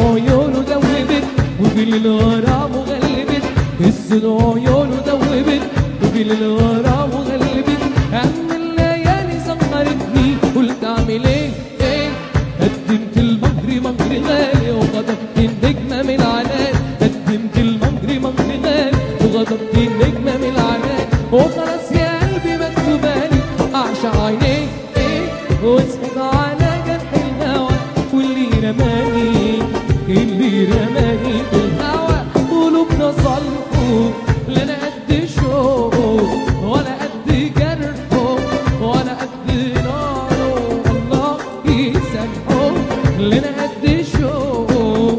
عيونه دوبت وفي الغرام غلبت السود عيونه دوبت وفي الغرام غلبت هم الليالي سهرتني قلت اعمل ايه ايه قدمت المهر مهر غالي وغضبت النجمة من العنان قدمت المهر مهر غالي وغضبت النجمة من العنان وخلاص يا قلبي مكتوبالي أعشق عينيك إيه واسحب على جرح الهوى واللي رماني اللي رماني بالهوى قلوبنا صلحوا لا أنا قد شوقه ولا قد جرحه ولا قد ناره الله يسامحه لا أنا قد شوقه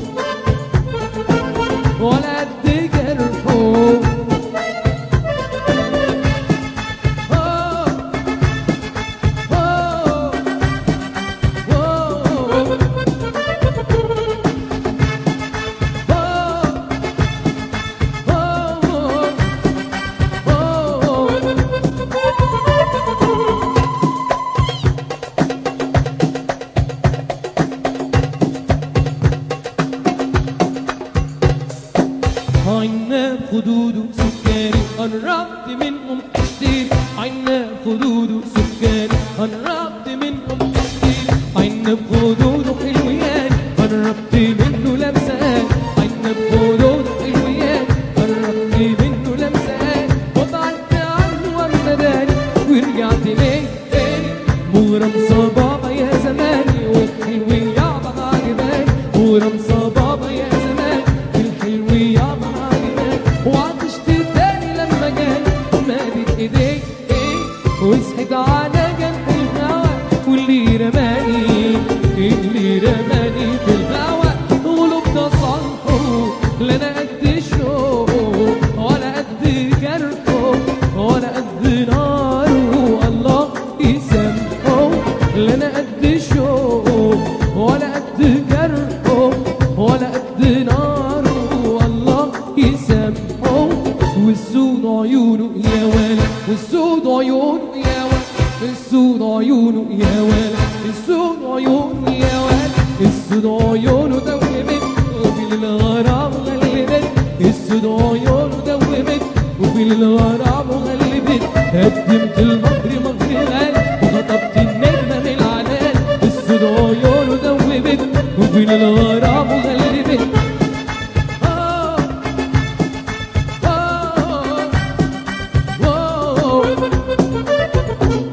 ولا قد جرحه آه آه آه عنا خدود سكري قربت منهم كتير عنا خدود سكري قربت منهم كتير عنا بخدود حلويات قربت منه لمسات عنا بخدود حلويات قربت منه لمسات وبعدت عنه ومداني ورجعت ليه تاني مغرم صبابة يا زماني والحلو يابا عجباني مغرم صبابة يا زماني الحلو يابا عجباني وعطشت تاني لما جاني مادت ايديك ايه وسحت على جنب الهوى واللي رماني اللي رماني في الهوى قلوبنا صلحه لا انا قد شوقه ولا قد جرحه ولا قد ناره الله يسامحه لا انا قد شوقه ولا قد جرحه ولا قد ناره الله يسامحه والسود عيونه يا ولد والسود عيونه يا ولد السود عيونه يا ولد السود عيونه يا ولد السود عيونه دوبت وفي الغرام غلبت السود عيونه دوبت وفي الغرام غلبت قدمت المهر مهر غالي وخطبت النجمة من العنان السود عيونه دوبت وفي الغرام